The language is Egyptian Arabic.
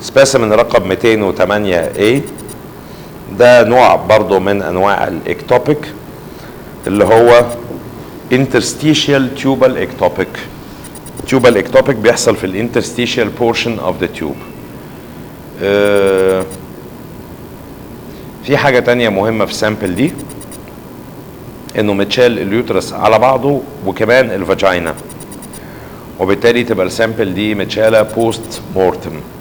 سبيسيمن رقم 208 A ده نوع برضه من انواع الاكتوبيك اللي هو interstitial tubal ectopic tubal ectopic بيحصل في الانترستيشيال portion of the tube آه، في حاجة تانية مهمة في السامبل دي انه متشال اليوترس على بعضه وكمان الفاجينا وبالتالي تبقى السامبل دي متشالة بوست مورتم